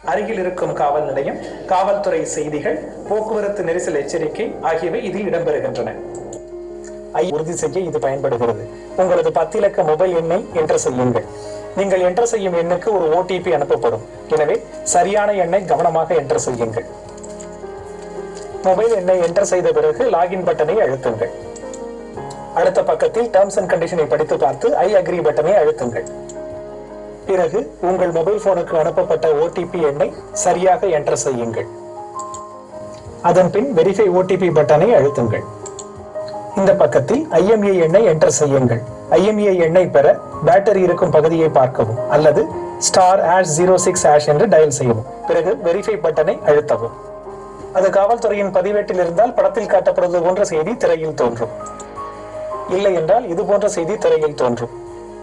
அருகில் இருக்கும் காவல் நிலையம் காவல்துறை செய்திகள் போக்குவரத்து நெரிசல் எச்சரிக்கை ஆகியவை இதில் இடம்பெறுகின்றன ஐ உறுதி செய்ய இது பயன்படுகிறது உங்களது பத்து இலக்க மொபைல் எண்ணை என்டர் செய்யுங்கள் நீங்கள் என்டர் செய்யும் எண்ணுக்கு ஒரு ஓடிபி அனுப்பப்படும் எனவே சரியான எண்ணை கவனமாக என்டர் செய்யுங்கள் மொபைல் எண்ணை என்டர் செய்த பிறகு லாகின் பட்டனை அழுத்துங்கள் அடுத்த பக்கத்தில் டேர்ம்ஸ் அண்ட் கண்டிஷனை படித்து பார்த்து ஐ அக்ரி பட்டனை அழுத்துங்கள் பிறகு உங்கள் மொபைல் போனுக்கு அனுப்பப்பட்ட ஓடிபி எண்ணை சரியாக என்டர் செய்யுங்கள் அதன் பின் வெரிஃபை ஓடிபி பட்டனை அழுத்துங்கள் இந்த பக்கத்தில் ஐஎம்இஐ எண்ணை என்டர் செய்யுங்கள் ஐஎம்இஐ எண்ணை பெற பேட்டரி இருக்கும் பகுதியை பார்க்கவும் அல்லது star hash zero six hash என்று டயல் செய்யவும் பிறகு வெரிஃபை பட்டனை அழுத்தவும் அது காவல்துறையின் பதிவேட்டில் இருந்தால் படத்தில் காட்டப்படுவது போன்ற செய்தி திரையில் தோன்றும் இல்லை என்றால் இது போன்ற செய்தி திரையில் தோன்றும்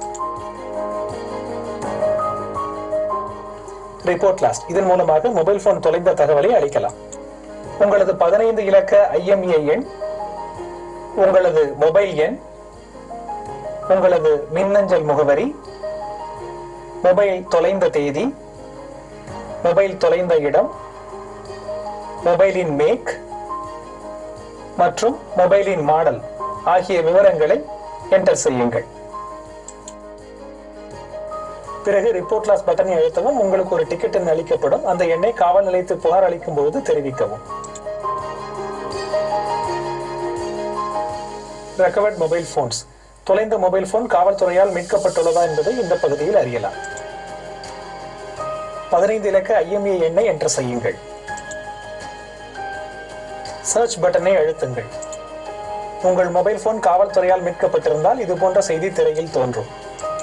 ரிப்போர்ட் லாஸ்ட் இதன் மூலமாக மொபைல் போன் தொலைந்த தகவலை அளிக்கலாம் உங்களது பதினைந்து இலக்க ஐஎம்இஐ எண் உங்களது மொபைல் எண் உங்களது மின்னஞ்சல் முகவரி மொபைல் தொலைந்த தேதி மொபைல் தொலைந்த இடம் மொபைலின் மேக் மற்றும் மொபைலின் மாடல் ஆகிய விவரங்களை என்டர் செய்யுங்கள் பிறகு ரிப்போர்ட் லாஸ் பட்டனை அழுத்தவும் உங்களுக்கு ஒரு டிக்கெட் எண் அளிக்கப்படும் அந்த எண்ணை காவல் நிலையத்தில் புகார் அளிக்கும் பொழுது தெரிவிக்கவும் ரெக்கவர்ட் மொபைல் போன்ஸ் தொலைந்த மொபைல் போன் காவல்துறையால் மீட்கப்பட்டுள்ளதா என்பதை இந்த பகுதியில் அறியலாம் பதினைந்து இலக்க ஐஎம்ஏ எண்ணை என்டர் செய்யுங்கள் சர்ச் பட்டனை அழுத்துங்கள் உங்கள் மொபைல் போன் காவல்துறையால் மீட்கப்பட்டிருந்தால் இது போன்ற செய்தி திரையில் தோன்றும்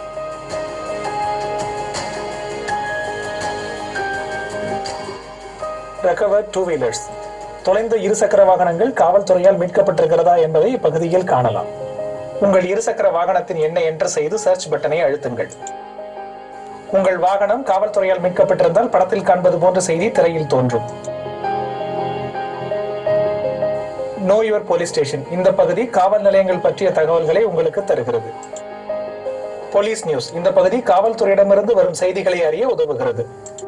ரெக்கவர் டூ வீலர்ஸ் தொலைந்த இருசக்கர வாகனங்கள் காவல்துறையால் மீட்கப்பட்டிருக்கிறதா என்பதை இப்பகுதியில் காணலாம் உங்கள் இருசக்கர வாகனத்தின் எண்ணை என்டர் செய்து சர்ச் பட்டனை அழுத்துங்கள் உங்கள் வாகனம் காவல்துறையால் மீட்கப்பட்டிருந்தால் படத்தில் காண்பது போன்ற செய்தி திரையில் தோன்றும் நோ யுவர் போலீஸ் ஸ்டேஷன் இந்த பகுதி காவல் நிலையங்கள் பற்றிய தகவல்களை உங்களுக்கு தருகிறது போலீஸ் நியூஸ் இந்த பகுதி காவல்துறையிடமிருந்து வரும் செய்திகளை அறிய உதவுகிறது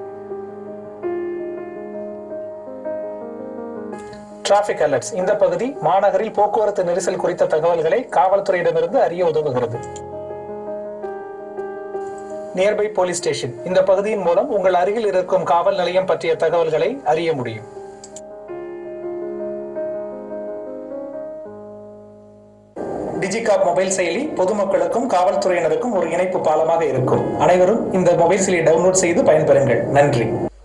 டிராபிக் அலர்ட்ஸ் இந்த பகுதி மாநகரில் போக்குவரத்து நெரிசல் குறித்த தகவல்களை காவல்துறையிடமிருந்து அறிய உதவுகிறது நியர்பை போலீஸ் ஸ்டேஷன் இந்த பகுதியின் மூலம் உங்கள் அருகில் இருக்கும் காவல் நிலையம் பற்றிய தகவல்களை அறிய முடியும் டிஜிகாப் மொபைல் செயலி பொதுமக்களுக்கும் காவல்துறையினருக்கும் ஒரு இணைப்பு பாலமாக இருக்கும் அனைவரும் இந்த மொபைல் செயலியை டவுன்லோட் செய்து பயன்பெறுங்கள் நன்றி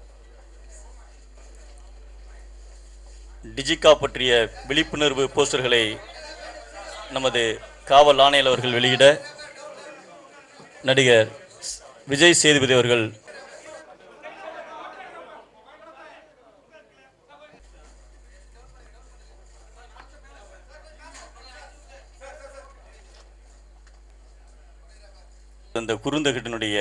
டிஜிகா பற்றிய விழிப்புணர்வு போஸ்டர்களை நமது காவல் ஆணையர் அவர்கள் வெளியிட நடிகர் விஜய் சேதுபதி அவர்கள் அந்த குறுந்தகட்டினுடைய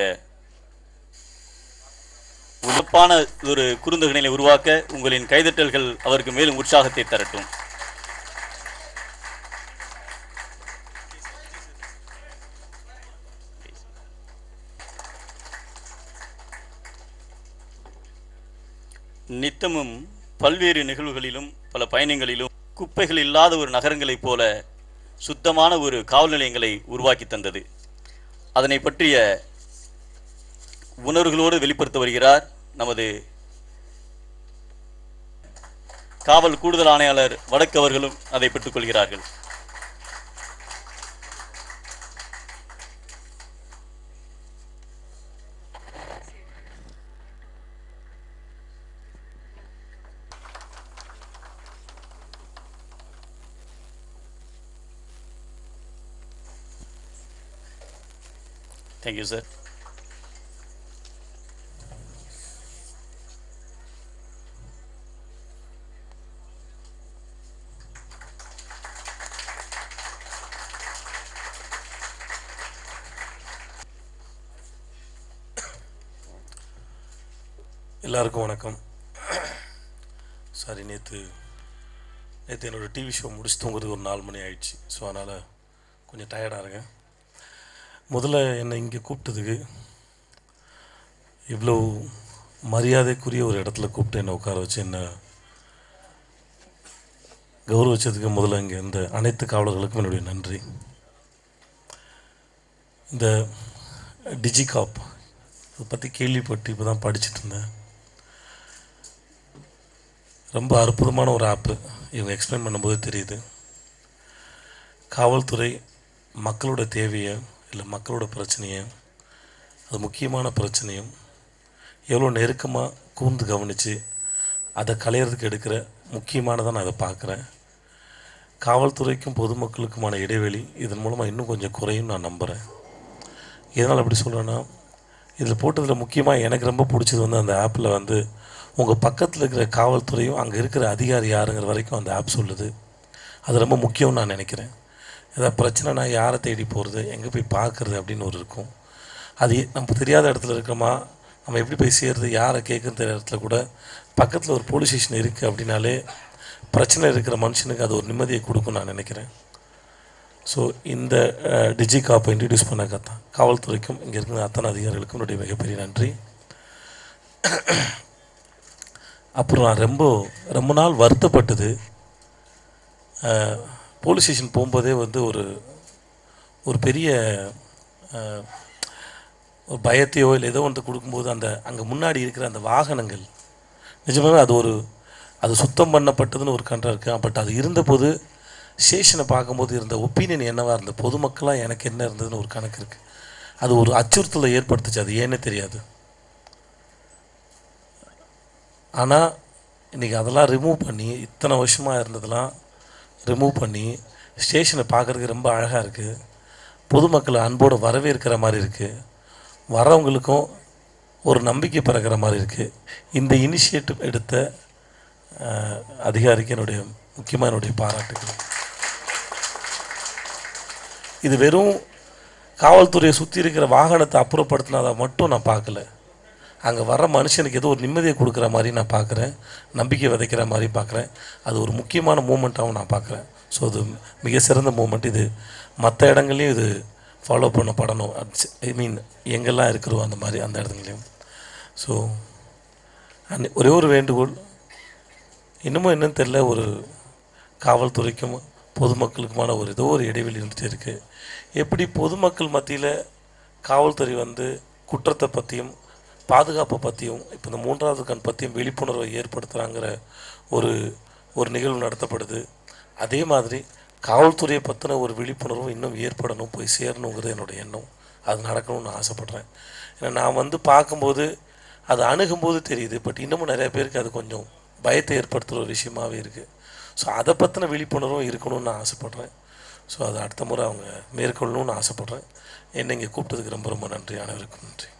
உழப்பான ஒரு குறுந்தகணிலை உருவாக்க உங்களின் கைதட்டல்கள் அவருக்கு மேலும் உற்சாகத்தை தரட்டும் நித்தமும் பல்வேறு நிகழ்வுகளிலும் பல பயணங்களிலும் குப்பைகள் இல்லாத ஒரு நகரங்களைப் போல சுத்தமான ஒரு காவல் நிலையங்களை உருவாக்கி தந்தது அதனை பற்றிய உணர்வுகளோடு வெளிப்படுத்த வருகிறார் நமது காவல் கூடுதல் ஆணையாளர் வடக்கு அவர்களும் அதை பெற்றுக் கொள்கிறார்கள் தேங்க்யூ சார் எல்லாருக்கும் வணக்கம் சாரி நேற்று நேற்று என்னோடய டிவி ஷோ முடிச்சு தூங்குறதுக்கு ஒரு நாலு மணி ஆயிடுச்சு ஸோ அதனால் கொஞ்சம் டயர்டாக இருக்கேன் முதல்ல என்னை இங்கே கூப்பிட்டதுக்கு இவ்வளோ மரியாதைக்குரிய ஒரு இடத்துல கூப்பிட்டு என்னை உட்கார வச்சு என்ன கௌரவிச்சதுக்கு முதல்ல இங்கே இந்த அனைத்து காவலர்களுக்கும் என்னுடைய நன்றி இந்த டிஜிகாப் இதை பற்றி கேள்விப்பட்டு இப்போ தான் படிச்சுட்டு இருந்தேன் ரொம்ப அற்புதமான ஒரு ஆப்பு இவங்க எக்ஸ்பிளைன் பண்ணும்போது தெரியுது காவல்துறை மக்களோட தேவையை இல்லை மக்களோட பிரச்சனையை அது முக்கியமான பிரச்சனையும் எவ்வளோ நெருக்கமாக கூர்ந்து கவனித்து அதை களையிறதுக்கு எடுக்கிற முக்கியமானதாக நான் அதை பார்க்குறேன் காவல்துறைக்கும் பொதுமக்களுக்குமான இடைவெளி இதன் மூலமாக இன்னும் கொஞ்சம் குறையும் நான் நம்புகிறேன் எதனால் அப்படி சொல்கிறேன்னா இதில் போட்டதில் முக்கியமாக எனக்கு ரொம்ப பிடிச்சது வந்து அந்த ஆப்பில் வந்து உங்கள் பக்கத்தில் இருக்கிற காவல்துறையும் அங்கே இருக்கிற அதிகாரி யாருங்கிற வரைக்கும் அந்த ஆப் சொல்லுது அது ரொம்ப முக்கியம்னு நான் நினைக்கிறேன் ஏதாவது பிரச்சனைனா யாரை தேடி போகிறது எங்கே போய் பார்க்குறது அப்படின்னு ஒரு இருக்கும் அது நம்ம தெரியாத இடத்துல இருக்கிறோமா நம்ம எப்படி போய் சேர்றது யாரை கேட்குறது தெரியாத இடத்துல கூட பக்கத்தில் ஒரு போலீஸ் ஸ்டேஷன் இருக்குது அப்படின்னாலே பிரச்சனை இருக்கிற மனுஷனுக்கு அது ஒரு நிம்மதியை கொடுக்கும் நான் நினைக்கிறேன் ஸோ இந்த டிஜி காப்பை இன்ட்ரடியூஸ் பண்ண கத்தான் காவல்துறைக்கும் இங்கே இருக்கிற அத்தனை அதிகாரிகளுக்கும் என்னுடைய மிகப்பெரிய நன்றி அப்புறம் நான் ரொம்ப ரொம்ப நாள் வருத்தப்பட்டது அஹ், போலீஸ் ஸ்டேஷன் போகும்போதே வந்து ஒரு ஒரு பெரிய அஹ், ஒரு பயத்தையோ இல்லை ஏதோ ஒன்று கொடுக்கும்போது அந்த அங்கே முன்னாடி இருக்கிற அந்த வாகனங்கள் நிஜமாவே அது ஒரு அது சுத்தம் பண்ணப்பட்டதுன்னு ஒரு கண்டம் இருக்குது பட் அது இருந்தபோது ஸ்டேஷனை பார்க்கும்போது இருந்த ஒப்பீனியன் என்னவாக இருந்தது பொதுமக்களாக எனக்கு என்ன இருந்ததுன்னு ஒரு கணக்கு இருக்குது அது ஒரு அச்சுறுத்தலை ஏற்படுத்துச்சு அது ஏன்னே தெரியாது ஆனால் இன்றைக்கி அதெல்லாம் ரிமூவ் பண்ணி இத்தனை வருஷமாக இருந்ததெல்லாம் ரிமூவ் பண்ணி ஸ்டேஷனை பார்க்குறதுக்கு ரொம்ப அழகாக இருக்குது பொதுமக்களை அன்போடு வரவேற்கிற மாதிரி இருக்குது வரவங்களுக்கும் ஒரு நம்பிக்கை பிறக்கிற மாதிரி இருக்குது இந்த இனிஷியேட்டிவ் எடுத்த அஹ், அதிகாரிக்கு என்னுடைய முக்கியமாக என்னுடைய பாராட்டுகள் இது வெறும் காவல்துறையை சுற்றி இருக்கிற வாகனத்தை அப்புறப்படுத்தினதை மட்டும் நான் பார்க்கல அங்கே வர மனுஷனுக்கு ஏதோ ஒரு நிம்மதியை கொடுக்குற மாதிரி நான் பார்க்குறேன் நம்பிக்கை விதைக்கிற மாதிரி பார்க்குறேன் அது ஒரு முக்கியமான மூமெண்ட்டாகவும் நான் பார்க்குறேன் ஸோ அது மிக சிறந்த மூமெண்ட் இது மற்ற இடங்கள்லையும் இது ஃபாலோ பண்ணப்படணும் ஐ மீன் எங்கெல்லாம் இருக்கிறோம் அந்த மாதிரி அந்த இடத்துலையும் ஸோ அன்னை ஒரே ஒரு வேண்டுகோள் இன்னமும் என்னன்னு தெரில ஒரு காவல்துறைக்கும் பொதுமக்களுக்குமான ஒரு ஏதோ ஒரு இடைவெளி இருந்துகிட்டே இருக்குது எப்படி பொதுமக்கள் மத்தியில் காவல்துறை வந்து குற்றத்தை பற்றியும் பாதுகாப்பை பற்றியும் இப்போ இந்த மூன்றாவது கண் பற்றியும் விழிப்புணர்வை ஏற்படுத்துகிறாங்கிற ஒரு ஒரு நிகழ்வு நடத்தப்படுது அதே மாதிரி காவல்துறையை பற்றின ஒரு விழிப்புணர்வும் இன்னும் ஏற்படணும் போய் சேரணுங்கிறது என்னுடைய எண்ணம் அது நடக்கணும்னு நான் ஆசைப்பட்றேன் ஏன்னா நான் வந்து பார்க்கும்போது அது அணுகும்போது தெரியுது பட் இன்னமும் நிறைய பேருக்கு அது கொஞ்சம் பயத்தை ஏற்படுத்துகிற ஒரு விஷயமாவே இருக்குது ஸோ அதை பற்றின விழிப்புணர்வும் இருக்கணும்னு நான் ஆசைப்பட்றேன் ஸோ அது அடுத்த முறை அவங்க மேற்கொள்ளணும்னு ஆசைப்பட்றேன் என்னை இங்கே கூப்பிட்டதுக்கு ரொம்ப ரொம்ப நன்றி அனைவருக்கும் நன்றி